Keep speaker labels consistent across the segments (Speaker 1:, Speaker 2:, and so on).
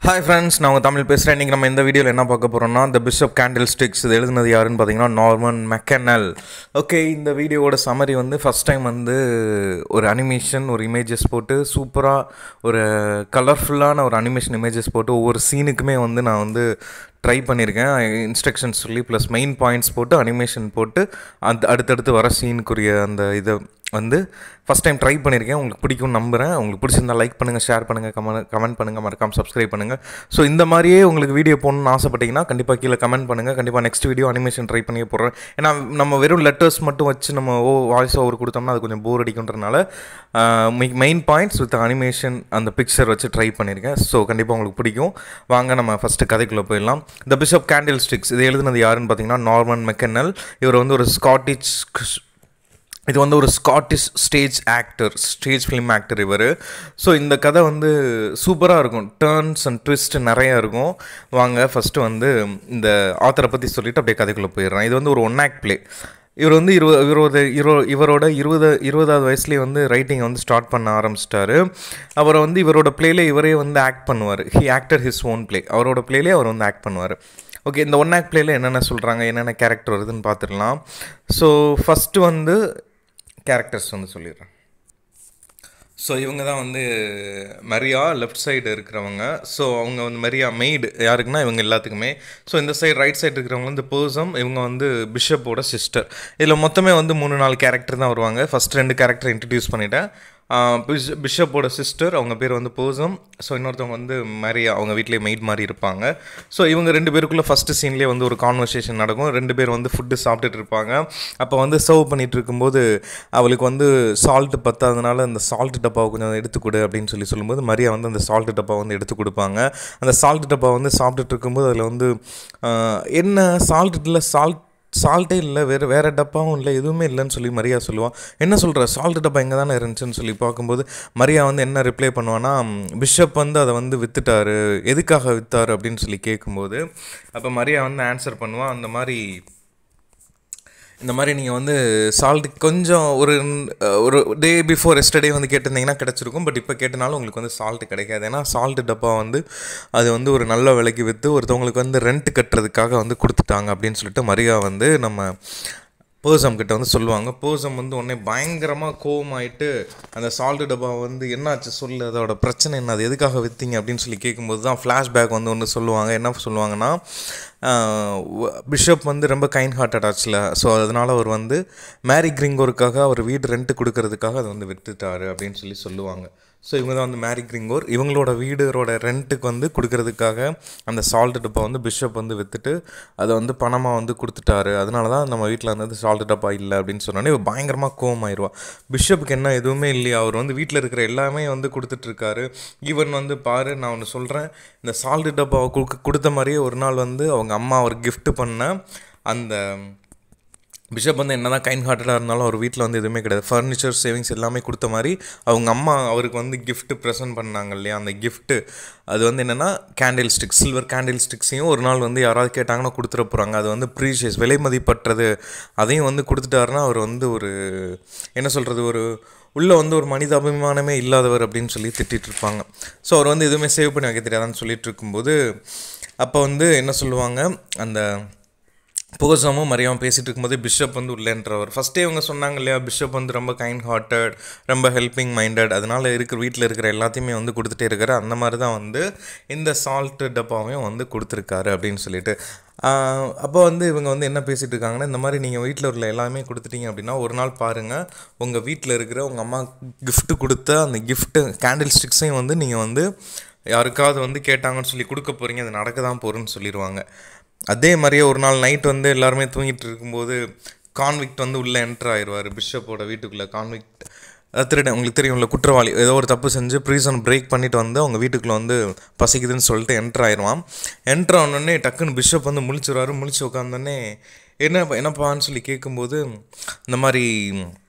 Speaker 1: hi friends நான் உங்கள் தமிழ் பேசுகிறேன் இன்றைக்கி நம்ம இந்த வீடியோவில் என்ன பார்க்க போகிறோம்னா த பிஷப் கேண்டில் ஸ்டிக்ஸ் இது எழுதுனது யாருன்னு பார்த்தீங்கன்னா நார்மன் மெக்கனல் ஓகே இந்த வீடியோவோட சம்மரி வந்து ஃபஸ்ட் டைம் வந்து ஒரு அனிமேஷன் ஒரு இமேஜஸ் போட்டு சூப்பராக ஒரு கலர்ஃபுல்லான ஒரு அனிமேஷன் இமேஜஸ் போட்டு ஒவ்வொரு சீனுக்குமே வந்து நான் வந்து ட்ரை பண்ணியிருக்கேன் இன்ஸ்ட்ரக்ஷன்ஸ் சொல்லி ப்ளஸ் மெயின் பாயிண்ட்ஸ் போட்டு அனிமேஷன் போட்டு அந்த அடுத்தடுத்து வர சீனுக்குரிய அந்த இதை வந்து ஃபஸ்ட் டைம் ட்ரை பண்ணியிருக்கேன் உங்களுக்கு பிடிக்கும் நம்புகிறேன் உங்களுக்கு பிடிச்சிருந்தா லைக் பண்ணுங்கள் ஷேர் பண்ணுங்கள் கமெண்ட் கமெண்ட் பண்ணுங்கள் மறக்காம சப்ஸ்கிரைப் பண்ணுங்கள் ஸோ இந்த மாதிரியே உங்களுக்கு வீடியோ போகணுன்னு ஆசைப்பட்டீங்கன்னா கண்டிப்பாக கீழே கமெண்ட் பண்ணுங்கள் கண்டிப்பாக நெக்ஸ்ட் வீடியோ அனிமேஷன் ட்ரை பண்ணி போடுறேன் ஏன்னா நம்ம வெறும் லெட்டர்ஸ் மட்டும் வச்சு நம்ம ஓ வாய்ஸ் ஓவர் கொடுத்தோம்னா அது கொஞ்சம் போர் அடிக்குன்றனால மெயின் பாயிண்ட்ஸ் வித் அனிமேஷன் அந்த பிக்சர் வச்சு ட்ரை பண்ணியிருக்கேன் ஸோ கண்டிப்பாக உங்களுக்கு பிடிக்கும் வாங்க நம்ம ஃபஸ்ட்டு கதைக்குள்ளே போயிடலாம் த பிஷப் கேண்டில் ஸ்டிக்ஸ் இது எழுதுனது யாருன்னு பார்த்தீங்கன்னா நார்மன் மெக்கனல் இவர் வந்து ஒரு ஸ்காட்டிஷ் இது வந்து ஒரு Scottish stage actor stage film actor இவர் ஸோ இந்த கதை வந்து சூப்பராக இருக்கும் டேர்ன்ஸ் அண்ட் ட்விஸ்ட் நிறையா இருக்கும் வாங்க ஃபஸ்ட்டு வந்து இந்த ஆத்தரை பற்றி சொல்லிவிட்டு அப்படியே கதைக்குள்ளே போயிடுறேன் இது வந்து ஒரு ஒன் ஆக்ட் ப்ளே இவர் வந்து இருபது இருபது இரு இவரோட இருபது இருபதாவது வயசுலேயே வந்து ரைட்டிங் வந்து ஸ்டார்ட் பண்ண ஆரம்பிச்சிட்டாரு அவரை வந்து இவரோட ப்ளேலே இவரே வந்து ஆக்ட் பண்ணுவார் he actor his own play அவரோட ப்ளேலே அவர் வந்து ஆக்ட் பண்ணுவார் ஓகே இந்த ஒன் ஆக்ட் ப்ளேயில் என்னென்ன சொல்கிறாங்க என்னென்ன கேரக்டர் வருதுன்னு பார்த்துடலாம் ஸோ ஃபஸ்ட்டு வந்து கேரக்டர்ஸ் வந்து சொல்லிடுறேன் ஸோ இவங்க தான் வந்து மரியா லெஃப்ட் சைடு இருக்கிறவங்க ஸோ அவங்க வந்து மரியா மெய்டு யாருக்குன்னா இவங்க எல்லாத்துக்குமே ஸோ இந்த சைடு ரைட் சைடு இருக்கிறவங்க வந்து பேர்சம் இவங்க வந்து பிஷப்போட சிஸ்டர் இதில் மொத்தமே வந்து மூணு நாலு கேரக்டர் தான் வருவாங்க ஃபஸ்ட் ரெண்டு கேரக்டர் இன்ட்ரடியூஸ் பண்ணிட்டேன் பிஷ் பிஷப்போட சிஸ்டர் அவங்க பேர் வந்து போசம் ஸோ இன்னொருத்தவங்க வந்து மரியா அவங்க வீட்லேயே மெய்ட் மாதிரி இருப்பாங்க ஸோ இவங்க ரெண்டு பேருக்குள்ளே ஃபஸ்ட்டு சீன்லேயே வந்து ஒரு கான்வர்சேஷன் நடக்கும் ரெண்டு பேர் வந்து ஃபுட்டு சாப்பிட்டுட்டு இருப்பாங்க அப்போ வந்து சர்வ் பண்ணிகிட்டு இருக்கும்போது அவளுக்கு வந்து சால்ட்டு பத்தாதனால அந்த சால்ட் டப்பாவை கொஞ்சம் எடுத்து கொடு அப்படின்னு சொல்லி சொல்லும்போது மரியா வந்து அந்த சால்ட் டப்பா வந்து எடுத்து கொடுப்பாங்க அந்த சால்ட் டப்பா வந்து சாப்பிட்டுட்டு இருக்கும்போது அதில் வந்து என்ன சால்ட் இல்லை சால்ட் சால்ட்டே இல்லை வேறு வேறு டப்பாவும் இல்லை எதுவுமே இல்லைன்னு சொல்லி மரியா சொல்லுவான் என்ன சொல்கிற சால்ட் டப்பா எங்கே தானே இருந்துச்சுன்னு சொல்லி பார்க்கும்போது மரியா வந்து என்ன ரிப்ளை பண்ணுவான்னா பிஷப் வந்து அதை வந்து விற்றுட்டாரு எதுக்காக விற்றாரு அப்படின்னு சொல்லி கேட்கும்போது அப்போ மரியா வந்து ஆன்சர் பண்ணுவான் அந்த மாதிரி இந்த மாதிரி நீங்கள் வந்து சால்ட் கொஞ்சம் ஒரு ஒரு டே பிஃபோர் எஸ்டர்டே வந்து கேட்டிருந்தீங்கன்னா கிடச்சிருக்கும் பட் இப்போ கேட்டனாலும் உங்களுக்கு வந்து சால்ட்டு கிடைக்காது ஏன்னா சால்ட் டப்பா வந்து அது வந்து ஒரு நல்ல விலைக்கு விற்று ஒருத்தவங்களுக்கு வந்து ரெண்ட் கட்டுறதுக்காக வந்து கொடுத்துட்டாங்க அப்படின்னு சொல்லிட்டு மரியா வந்து நம்ம பேர்சம் கிட்ட வந்து சொல்லுவாங்க பேர்சம் வந்து உடனே பயங்கரமாக கோவமாயிட்டு அந்த சால்ட்டு டப்பா வந்து என்னாச்சு சொல்லு அதோட பிரச்சனை என்ன அது எதுக்காக விற்றீங்க அப்படின்னு சொல்லி கேட்கும்போது தான் ஃப்ளாஷ்பேக் வந்து ஒன்று சொல்லுவாங்க என்ன சொல்லுவாங்கன்னா பிஷப் வந்து ரொம்ப கைண்ட் ஹார்ட்டட் ஆச்சுல ஸோ அதனால் அவர் வந்து மேரி கிரிங்கோருக்காக அவர் வீடு ரெண்ட்டு கொடுக்கறதுக்காக அதை வந்து விட்டுட்டாரு அப்படின்னு சொல்லி சொல்லுவாங்க ஸோ இவங்க தான் வந்து மேரி கிரிங்கோர் இவங்களோட வீடோட ரெண்ட்டுக்கு வந்து கொடுக்கறதுக்காக அந்த சால்ட் டப்பா வந்து பிஷப் வந்து விற்றுட்டு அதை வந்து பணமாக வந்து கொடுத்துட்டாரு அதனால தான் நம்ம வீட்டில் வந்து சால்ட் டப்பா இல்லை அப்படின்னு சொன்னோன்னே பயங்கரமாக கோவமாயிருவா பிஷப்புக்கு என்ன எதுவுமே இல்லையா அவர் வந்து வீட்டில் இருக்கிற எல்லாமே வந்து கொடுத்துட்ருக்காரு ஈவன் வந்து பாரு நான் ஒன்று சொல்கிறேன் இந்த சால்ட் டப்பாவை கொடுக்க கொடுத்த மாதிரியே ஒரு நாள் வந்து அவங்க அம்மா அவர் கிஃப்ட் பண்ண அந்த பிஷப் வந்து என்ன தான் கைண்ட் ஹார்ட்டடாக இருந்தாலும் அவர் வீட்டில் வந்து எதுவுமே கிடையாது ஃபர்னிச்சர் சேவிங்ஸ் எல்லாமே கொடுத்த மாதிரி அவங்க அம்மா அவருக்கு வந்து கிஃப்ட்டு ப்ரெசென்ட் பண்ணாங்க இல்லையா அந்த கிஃப்ட்டு அது வந்து என்னென்னா கேண்டில் ஸ்டிக்ஸ் சில்வர் கேண்டில் ஸ்டிக்ஸையும் ஒரு நாள் வந்து யாராவது கேட்டாங்கன்னா கொடுத்துட போகிறாங்க அது வந்து ப்ரீஷியஸ் விலை மதிப்பற்றது அதையும் வந்து கொடுத்துட்டாருன்னா அவர் வந்து ஒரு என்ன சொல்கிறது ஒரு உள்ளே வந்து ஒரு மனித அபிமானமே இல்லாதவர் அப்படின்னு சொல்லி திட்டிகிட்டு இருப்பாங்க ஸோ அவர் வந்து எதுவுமே சேவ் பண்ணி வைக்க தெரியாதான்னு சொல்லிட்டு இருக்கும்போது அப்போ வந்து என்ன சொல்லுவாங்க அந்த புகசமும் மரியாமல் பேசிகிட்டு இருக்கும்போது பிஷப் வந்து உள்ளேன்றவர் ஃபஸ்ட்டே இவங்க சொன்னாங்க இல்லையா பிஷப் வந்து ரொம்ப கைண்ட் ஹார்ட்டட் ரொம்ப ஹெல்பிங் மைண்டட் அதனால் இருக்கிற வீட்டில் இருக்கிற எல்லாத்தையுமே வந்து கொடுத்துட்டே இருக்காரு அந்த மாதிரி தான் வந்து இந்த சால்ட் டப்பாவையும் வந்து கொடுத்துருக்காரு அப்படின்னு சொல்லிட்டு அப்போ வந்து இவங்க வந்து என்ன பேசிகிட்டு இருக்காங்கன்னா இந்த மாதிரி நீங்கள் வீட்டில் உள்ள எல்லாமே கொடுத்துட்டீங்க அப்படின்னா ஒரு நாள் பாருங்கள் உங்கள் வீட்டில் இருக்கிற உங்கள் அம்மா கிஃப்ட்டு கொடுத்த அந்த கிஃப்ட்டு கேண்டில் ஸ்டிக்ஸையும் வந்து நீங்கள் வந்து யாருக்காவது வந்து கேட்டாங்கன்னு சொல்லி கொடுக்க போகிறீங்க அது நடக்க தான் போகிறேன்னு சொல்லிடுவாங்க அதே மாதிரியே ஒரு நாள் நைட் வந்து எல்லாருமே தூங்கிட்டு இருக்கும்போது கான்விக்ட் வந்து உள்ளே என்ட்ரு ஆயிடுவார் பிஷப்போட வீட்டுக்குள்ளே கான்விக்ட் திருட உங்களுக்கு தெரியும்ல குற்றவாளி ஏதோ ஒரு தப்பு செஞ்சு ப்ரீசன் பிரேக் பண்ணிட்டு வந்து அவங்க வீட்டுக்குள்ளே வந்து பசிக்குதுன்னு சொல்லிட்டு என்ட்ரு ஆயிடுவான் என்ட்ரு ஆனோடனே டக்குன்னு பிஷப் வந்து முழிச்சுருவாரு முழிச்சு உட்காந்தோடனே என்ன என்னப்பான்னு சொல்லி கேட்கும்போது இந்த மாதிரி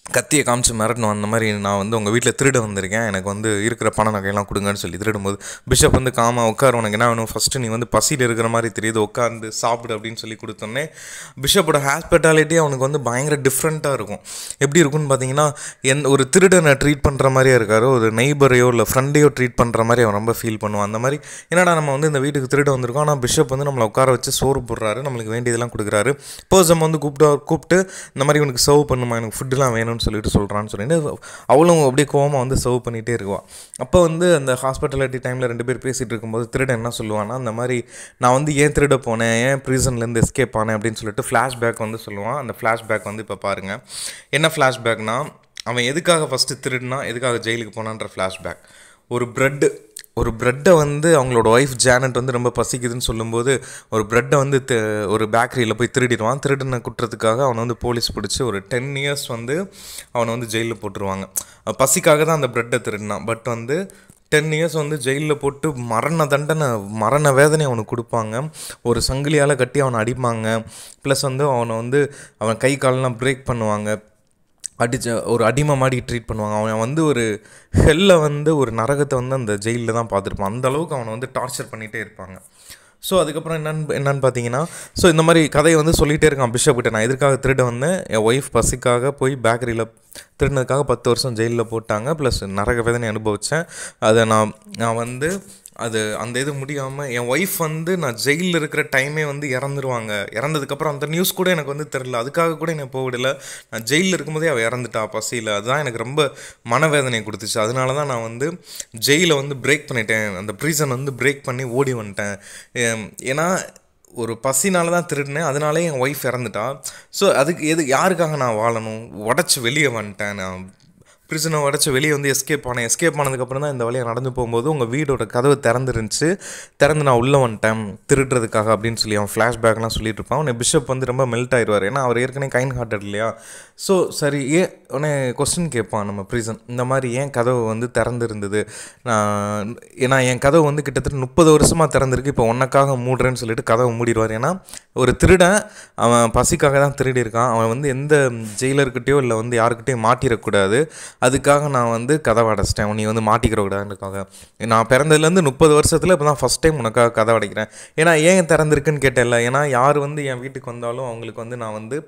Speaker 1: கத்தியை காமிச்சு மிரட்டணும் அந்த மாதிரி நான் வந்து உங்கள் வீட்டில் திருட வந்திருக்கேன் எனக்கு வந்து இருக்கிற பண நகையெல்லாம் கொடுங்கன்னு சொல்லி திருடும்போது பிஷப் வந்து காமா உட்கார் உனக்கு என்ன வேணும் ஃபஸ்ட்டு நீ வந்து பசியில் இருக்கிற மாதிரி தெரியுது உட்காந்து சாப்பிடு அப்படின்னு சொல்லி கொடுத்தோன்னே பிஷப்போட ஹாஸ்பிட்டாலிட்டி அவனுக்கு வந்து பயங்கர டிஃப்ரெண்ட்டாக இருக்கும் எப்படி இருக்கும்னு பார்த்தீங்கன்னா என் ஒரு திருடனை ட்ரீட் பண்ணுற மாதிரியே இருக்காரு ஒரு நெய்பரையோ இல்லை ஃப்ரெண்டையோ ட்ரீட் பண்ணுற மாதிரி அவன் ரொம்ப ஃபீல் பண்ணுவான் அந்த மாதிரி என்னடா நம்ம வந்து இந்த வீட்டுக்கு திருட வந்திருக்கோம் ஆனால் பிஷப் வந்து நம்மளை உட்கார வச்சு சோறு போடுறாரு நம்மளுக்கு வேண்டியதெல்லாம் கொடுக்குறாரு பர்சன் வந்து கூப்பிட்டு கூப்பிட்டு இந்த மாதிரி உனக்கு சர்வ் பண்ணுமா எனக்கு ஃபுட்டுலாம் வேணும்னு சொல்லிட்டு சொல்கிறான்னு சொல்லிட்டு அவளும் அப்படியே கோவமாக வந்து சர்வ் பண்ணிகிட்டே இருக்குவாள் அப்போ வந்து அந்த ஹாஸ்பிட்டாலிட்டி டைமில் ரெண்டு பேர் பேசிகிட்டு இருக்கும்போது திருடன் என்ன சொல்லுவான்னா அந்த மாதிரி நான் வந்து ஏன் திருட போனேன் ஏன் ப்ரீசன்லேருந்து எஸ்கேப் ஆனேன் அப்படின்னு சொல்லிட்டு ஃப்ளாஷ்பேக் வந்து சொல்லுவான் அந்த ஃப்ளாஷ்பேக் வந்து இப்போ பாருங்கள் என்ன ஃப்ளாஷ்பேக்னா அவன் எதுக்காக ஃபஸ்ட்டு திருடுனா எதுக்காக ஜெயிலுக்கு போனான்ற ஃப்ளாஷ்பேக் ஒரு ப்ரெட்டு ஒரு ப்ரெட்டை வந்து அவங்களோட ஒய்ஃப் ஜானட் வந்து ரொம்ப பசிக்குதுன்னு சொல்லும்போது ஒரு ப்ரெட்டை வந்து தி- ஒரு பேக்கரியில் போய் திருடிடுவான் திருடின குற்றத்துக்காக அவனை வந்து போலீஸ் பிடிச்சி ஒரு டென் இயர்ஸ் வந்து அவனை வந்து ஜெயிலில் போட்டுருவாங்க அஹ் பசிக்காக தான் அந்த ப்ரெட்டை திருடினான் பட் வந்து டென் இயர்ஸ் வந்து ஜெயிலில் போட்டு மரண தண்டனை மரண வேதனை அவனுக்கு கொடுப்பாங்க ஒரு சங்கிலியால் கட்டி அவனை அடிப்பாங்க ப்ளஸ் வந்து அவனை வந்து அவன் கை காலெல்லாம் பிரேக் பண்ணுவாங்க அடிச்ச ஒரு அடிமை மாதிரி ட்ரீட் பண்ணுவாங்க அவன் வந்து ஒரு ஹெல்ல வந்து ஒரு நரகத்தை வந்து அந்த ஜெயிலில் தான் பார்த்துருப்பான் அந்த அளவுக்கு அவனை வந்து டார்ச்சர் பண்ணிகிட்டே இருப்பாங்க ஸோ அதுக்கப்புறம் என்னன்னு என்னன்னு பார்த்தீங்கன்னா ஸோ இந்த மாதிரி கதையை வந்து சொல்லிகிட்டே இருக்கான் பிஷப் கிட்ட நான் எதுக்காக திருட வந்தேன் என் ஒய்ஃப் பசிக்காக போய் பேக்கரியில் திருடினதுக்காக பத்து வருஷம் ஜெயிலில் போட்டாங்க ப்ளஸ் நரக வேதனை அனுபவித்தேன் அதை நான் நான் வந்து அது அந்த இது முடியாமல் என் ஒய்ஃப் வந்து நான் ஜெயிலில் இருக்கிற டைமே வந்து இறந்துருவாங்க இறந்ததுக்கப்புறம் அந்த நியூஸ் கூட எனக்கு வந்து தெரில அதுக்காக கூட என்னை போகவிடல நான் ஜெயிலில் இருக்கும்போதே அவள் இறந்துட்டா பசியில் அதுதான் எனக்கு ரொம்ப மனவேதனை கொடுத்துச்சு அதனால தான் நான் வந்து ஜெயிலை வந்து பிரேக் பண்ணிட்டேன் அந்த ப்ரீசன் வந்து பிரேக் பண்ணி ஓடி வந்துட்டேன் ஏம், ஏன்னா ஒரு பசினால தான் திருடினேன் அதனாலே என் ஒய்ஃப் இறந்துட்டா ஸோ அதுக்கு எது யாருக்காக நான் வாழணும் உடச்சி வெளியே வந்துட்டேன் நான் பிரிசனை உடச்சி வெளியே வந்து எஸ்கேப் ஆனேன் எஸ்கேப் ஆனதுக்கப்புறம் தான் இந்த வழியாக நடந்து போகும்போது உங்கள் வீடோட கதவு திறந்துருந்துச்சு திறந்து நான் உள்ளே வந்துட்டேன் திருடுறதுக்காக அப்படின்னு சொல்லி அவன் ஃப்ளாஷ்பேக்லாம் சொல்லிட்டு இருப்பான் உன்னை பிஷப் வந்து ரொம்ப மெல்ட் ஆயிடுவார் ஏன்னா அவர் ஏற்கனவே கைண்ட் ஹார்ட்டட் இல்லையா ஸோ சரி ஏன் உடனே கொஸ்டின் கேட்பான் நம்ம ப்ரீசன் இந்த மாதிரி ஏன் கதவு வந்து திறந்துருந்தது நான் ஏன்னா என் கதவு வந்து கிட்டத்தட்ட முப்பது வருஷமாக திறந்திருக்கு இப்போ உனக்காக மூடுறேன்னு சொல்லிட்டு கதவை மூடிடுவார் ஏன்னா ஒரு திருடன் அவன் பசிக்காக தான் திருடி இருக்கான் அவன் வந்து எந்த ஜெயிலர்கிட்டயோ இல்லை வந்து யாருக்கிட்டையும் மாட்டிடக்கூடாது அதுக்காக நான் வந்து கதவை அடைச்சிட்டேன் நீ வந்து மாட்டிக்கிற கூடாதுன்றக்காக நான் பிறந்ததுலேருந்து முப்பது வருஷத்தில் இப்போ தான் ஃபஸ்ட் டைம் உனக்காக கதவை அடைக்கிறேன் ஏன்னா ஏன் திறந்திருக்குன்னு கேட்டேன்ல ஏன்னா யார் வந்து என் வீட்டுக்கு வந்தாலும் அவங்களுக்கு வந்து நான் வந்து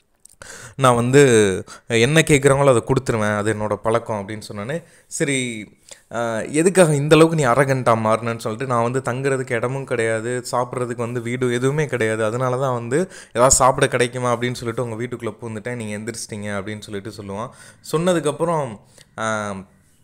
Speaker 1: நான் வந்து என்ன கேட்குறாங்களோ அதை கொடுத்துருவேன் அது என்னோட பழக்கம் அப்படின்னு சொன்னோன்னே சரி ஆஹ், எதுக்காக இந்த அளவுக்கு நீ அரகண்டா மாறினேன்னு சொல்லிட்டு நான் வந்து தங்குறதுக்கு இடமும் கிடையாது சாப்பிட்றதுக்கு வந்து வீடு எதுவுமே கிடையாது அதனால தான் வந்து ஏதாவது சாப்பிட கிடைக்குமா அப்படின்னு சொல்லிட்டு உங்கள் வீட்டுக்குள்ளே பூந்துட்டேன் நீங்கள் எந்திரிச்சிட்டிங்க அப்படின்னு சொல்லிட்டு சொல்லுவான் சொன்னதுக்கப்புறம் ஆஹ்,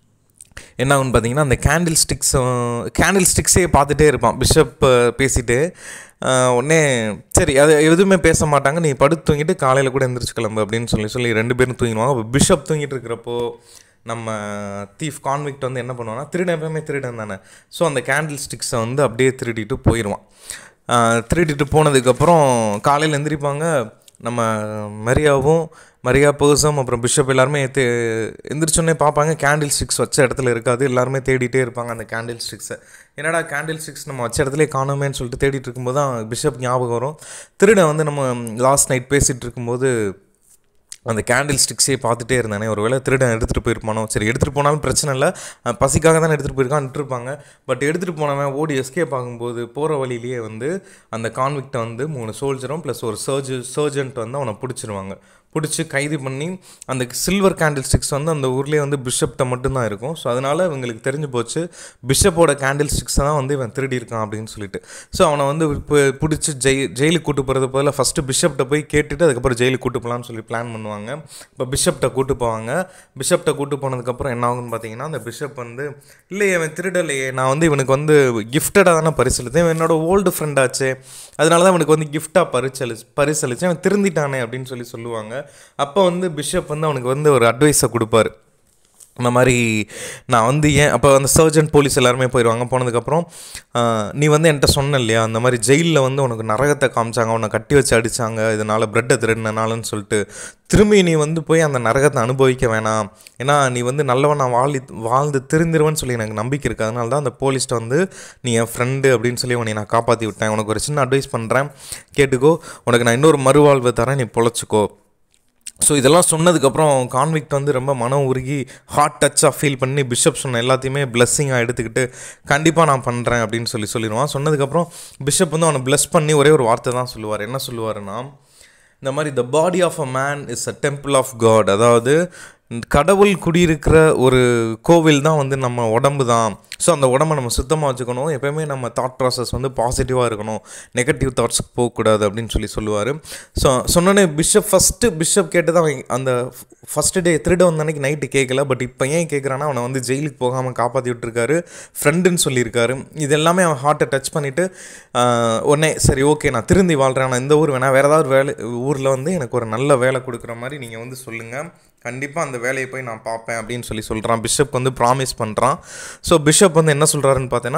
Speaker 1: என்ன ஆகுன்னு பார்த்தீங்கன்னா அந்த கேண்டில் ஸ்டிக்ஸ் கேண்டில் ஸ்டிக்ஸே பார்த்துட்டே இருப்பான் பிஷப் பேசிட்டு ஆஹ், உடனே சரி அது எதுவுமே பேச மாட்டாங்க நீ படுத்து தூங்கிட்டு காலையில் கூட எந்திரிச்சு கிளம்பு அப்படின்னு சொல்லி சொல்லி ரெண்டு பேரும் தூங்கிடுவாங்க அப்போ பிஷப் தூங்கிட்டு இருக்கிறப்போ நம்ம தீஃப் கான்விக்ட் வந்து என்ன பண்ணுவான்னா திருடன் எப்பவுமே திருடன் தானே ஸோ அந்த கேண்டில் ஸ்டிக்ஸை வந்து அப்படியே திருடிட்டு போயிடுவான் ஆஹ், திருடிட்டு போனதுக்கப்புறம் காலையில் எந்திரிப்பாங்க நம்ம மரியாவும் மரியா பர்சம் அப்புறம் பிஷப் எல்லாருமே தே எந்திரிச்சோன்னே பார்ப்பாங்க கேண்டில் ஸ்டிக்ஸ் வச்ச இடத்துல இருக்காது எல்லாருமே தேடிட்டே இருப்பாங்க அந்த கேண்டில் ஸ்டிக்ஸை என்னடா கேண்டில் ஸ்டிக்ஸ் நம்ம வச்ச இடத்துல காணோமேன்னு சொல்லிட்டு தேடிட்டு இருக்கும்போது தான் பிஷப் ஞாபகம் வரும் திருடன் வந்து நம்ம லாஸ்ட் நைட் பேசிகிட்டு இருக்கும்போது அந்த கேண்டில் ஸ்டிக்ஸே பார்த்துட்டே இருந்தானே ஒரு வேளை திருடன் எடுத்துகிட்டு போயிருப்பானோ சரி எடுத்துகிட்டு போனாலும் பிரச்சனை இல்லை அஹ் பசிக்காக தானே எடுத்துகிட்டு போயிருக்கான் விட்டுருப்பாங்க பட் எடுத்துகிட்டு போனவன் ஓடி எஸ்கேப் ஆகும்போது போகிற வழியிலேயே வந்து அந்த கான்விக்டை வந்து மூணு சோல்ஜரும் ப்ளஸ் ஒரு சர்ஜு சர்ஜன்ட் வந்து அவனை பிடிச்சிருவாங்க பிடிச்சி கைது பண்ணி அந்த சில்வர் கேண்டில் ஸ்டிக்ஸ் வந்து அந்த ஊர்லேயே வந்து பிஷப்ட்ட மட்டும்தான் இருக்கும் ஸோ அதனால் இவங்களுக்கு தெரிஞ்சு போச்சு பிஷப்போட கேண்டில் ஸ்டிக்ஸை தான் வந்து இவன் திருடி இருக்கான் அப்படின்னு சொல்லிட்டு ஸோ அவனை வந்து இப்போ பிடிச்சி ஜெய் ஜெயிலுக்கு கூட்டு போகிறது போதில் ஃபஸ்ட்டு பிஷப்ட்ட போய் கேட்டுட்டு அதுக்கப்புறம் ஜெயிலுக்கு கூட்டு போகலான்னு சொல்லி பிளான் பண்ணுவாங்க இப்போ பிஷப்ட்ட கூட்டு போவாங்க பிஷப்ட்ட கூட்டு போனதுக்கப்புறம் என்ன ஆகும்னு பார்த்தீங்கன்னா அந்த பிஷப் வந்து இல்லையே இவன் திருடலையே நான் வந்து இவனுக்கு வந்து கிஃப்டடாக தானே பரிசளித்தேன் இவன் என்னோட ஓல்டு ஃப்ரெண்டாச்சே அதனால தான் இவனுக்கு வந்து கிஃப்டாக பரிசளி பரிசளிச்சேன் அவன் திருந்திட்டானே அப்படின்னு சொல்லி சொல்லுவாங்க அப்போ வந்து பிஷப் வந்து அவனுக்கு வந்து ஒரு அட்வைஸை கொடுப்பாரு இந்த மாதிரி நான் வந்து ஏன் அப்போ அந்த சர்ஜன் போலீஸ் எல்லாருமே போயிடுவாங்க போனதுக்கப்புறம் ஆஹ், நீ வந்து என்கிட்ட சொன்ன இல்லையா அந்த மாதிரி ஜெயிலில் வந்து உனக்கு நரகத்தை காமிச்சாங்க உன்னை கட்டி வச்சு அடித்தாங்க இதனால் பிரெட்டை திருடினாலன்னு சொல்லிட்டு திரும்பி நீ வந்து போய் அந்த நரகத்தை அனுபவிக்க வேணாம் ஏன்னா நீ வந்து நல்லவனா வாழி வாழ்ந்து திருந்திருவன்னு சொல்லி எனக்கு நம்பிக்கை இருக்குது அதனால தான் அந்த போலீஸ்ட்ட வந்து நீ என் ஃப்ரெண்டு அப்படின்னு சொல்லி உன்னை நான் காப்பாற்றி விட்டேன் உனக்கு ஒரு சின்ன அட்வைஸ் பண்ணுறேன் கேட்டுக்கோ உனக்கு நான் இன்னொரு மறுவாழ்வு தரேன் நீ பொழைச்சிக்கோ ஸோ இதெல்லாம் சொன்னதுக்கப்புறம் கான்விக்ட் வந்து ரொம்ப மனம் உருகி ஹார்ட் டச்சாக ஃபீல் பண்ணி பிஷப் சொன்ன எல்லாத்தையுமே பிளஸ்ஸிங்காக எடுத்துக்கிட்டு கண்டிப்பாக நான் பண்ணுறேன் அப்படின்னு சொல்லி சொல்லிடுவான் சொன்னதுக்கப்புறம் பிஷப் வந்து அவனை பிளஸ் பண்ணி ஒரே ஒரு வார்த்தை தான் சொல்லுவார் என்ன சொல்லுவாருன்னா இந்த மாதிரி the body of a man is a temple of God அதாவது கடவுள் குடியிருக்கிற ஒரு கோவில் தான் வந்து நம்ம உடம்பு தான் ஸோ அந்த உடம்பை நம்ம சுத்தமாக வச்சுக்கணும் எப்போயுமே நம்ம தாட் ப்ராசஸ் வந்து பாசிட்டிவாக இருக்கணும் நெகட்டிவ் தாட்ஸ்க்கு போகக்கூடாது அப்படின்னு சொல்லி சொல்லுவார் ஸோ சொன்னோன்னே பிஷப் ஃபஸ்ட்டு பிஷப் கேட்டு தான் அவன் அந்த ஃபஸ்ட்டு டே திருட வந்த அன்னைக்கு நைட்டு கேட்கல பட் இப்போ ஏன் கேட்குறான்னா அவனை வந்து ஜெயிலுக்கு போகாமல் காப்பாற்றி விட்டுருக்காரு ஃப்ரெண்டுன்னு சொல்லியிருக்காரு இது எல்லாமே அவன் ஹார்ட்டை டச் பண்ணிவிட்டு உடனே சரி ஓகே நான் திருந்தி வாழ்கிறேன் நான் இந்த ஊர் வேணாம் வேறு ஏதாவது வேலை ஊரில் வந்து எனக்கு ஒரு நல்ல வேலை கொடுக்குற மாதிரி நீங்கள் வந்து சொல்லுங்கள் கண்டிப்பாக அந்த வேலையை போய் நான் பார்ப்பேன் அப்படின்னு சொல்லி சொல்கிறான் பிஷப் வந்து ப்ராமிஸ் பண்ணுறான் ஸோ பிஷப் வந்து என்ன சொல்கிறாருன்னு பார்த்தீங்கன்னா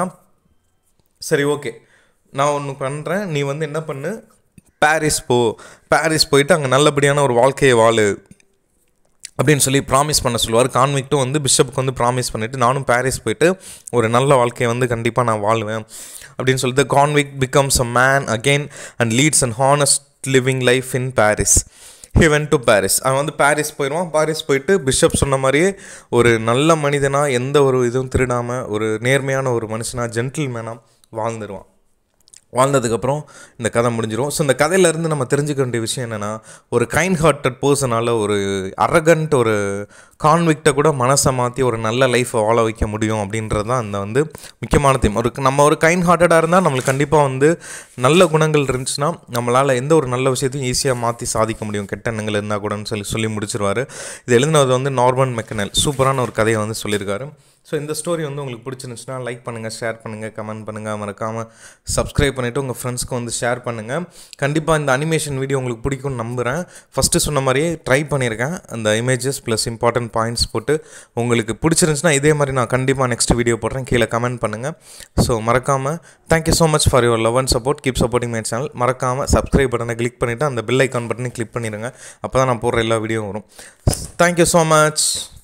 Speaker 1: சரி ஓகே நான் ஒன்று பண்ணுறேன் நீ வந்து என்ன பண்ணு பாரிஸ் போ பாரிஸ் போயிட்டு அங்கே நல்லபடியான ஒரு வாழ்க்கையை வாழு அப்படின்னு சொல்லி ப்ராமிஸ் பண்ண சொல்லுவார் கான்விக்ட்டும் வந்து பிஷப்புக்கு வந்து ப்ராமிஸ் பண்ணிவிட்டு நானும் பாரிஸ் போயிட்டு ஒரு நல்ல வாழ்க்கையை வந்து கண்டிப்பாக நான் வாழ்வேன் அப்படின்னு சொல்லிட்டு convict becomes a man again and leads and honest living life in Paris he went to Paris அவன் வந்து பாரிஸ் போயிடுவான் பாரிஸ் போயிட்டு பிஷப் சொன்ன மாதிரியே ஒரு நல்ல மனிதனாக எந்த ஒரு இதுவும் திருடாமல் ஒரு நேர்மையான ஒரு மனுஷனாக ஜென்டில்மேனாக வாழ்ந்துருவான் வாழ்ந்ததுக்கப்புறம் இந்த கதை முடிஞ்சிடும் ஸோ இந்த கதையிலேருந்து நம்ம தெரிஞ்சுக்க வேண்டிய விஷயம் என்னென்னா ஒரு கைண்ட் ஹார்ட்டட் பர்சனால் ஒரு அரகண்ட் ஒரு கான்விக்டை கூட மனசை மாற்றி ஒரு நல்ல லைஃப்பை வாழ வைக்க முடியும் அப்படின்றது தான் அந்த வந்து முக்கியமான தீம் ஒரு நம்ம ஒரு கைண்ட் ஹார்ட்டடாக இருந்தால் நம்மளுக்கு கண்டிப்பாக வந்து நல்ல குணங்கள் இருந்துச்சுன்னா நம்மளால் எந்த ஒரு நல்ல விஷயத்தையும் ஈஸியாக மாற்றி சாதிக்க முடியும் கெட்ட எண்ணங்கள் இருந்தால் கூடன்னு சொல்லி சொல்லி முடிச்சிருவார் இது எழுதினது வந்து நார்மன் மெக்கனல் சூப்பரான ஒரு கதையை வந்து சொல்லியிருக்காரு ஸோ இந்த ஸ்டோரி வந்து உங்களுக்கு பிடிச்சிருந்துச்சுன்னா லைக் பண்ணுங்கள் ஷேர் பண்ணுங்கள் கமெண்ட் பண்ணுங்கள் மறக்காமல் சப்ஸ்கிரைப் பண்ணிவிட்டு உங்கள் ஃப்ரெண்ட்ஸ்க்கு வந்து ஷேர் பண்ணுங்கள் கண்டிப்பாக இந்த அனிமேஷன் வீடியோ உங்களுக்கு பிடிக்கும்னு நம்புகிறேன் ஃபஸ்ட்டு சொன்ன மாதிரியே ட்ரை பண்ணியிருக்கேன் அந்த இமேஜஸ் ப்ளஸ் இம்பார்ட்டன்ட் பாயிண்ட்ஸ் போட்டு உங்களுக்கு பிடிச்சிருந்துச்சுன்னா இதே மாதிரி நான் கண்டிப்பாக நெக்ஸ்ட் வீடியோ போடுறேன் கீழே கமெண்ட் பண்ணுங்கள் ஸோ மறக்காமல் thank you so much for your love and support keep supporting my channel மறக்காமல் சப்ஸ்கிரைப் பட்டனை கிளிக் பண்ணிவிட்டு அந்த பெல் ஐக்கான் பட்டனை கிளிக் பண்ணிடுங்க அப்போ தான் நான் போடுற எல்லா வீடியோவும் வரும் தேங்க்யூ ஸோ மச்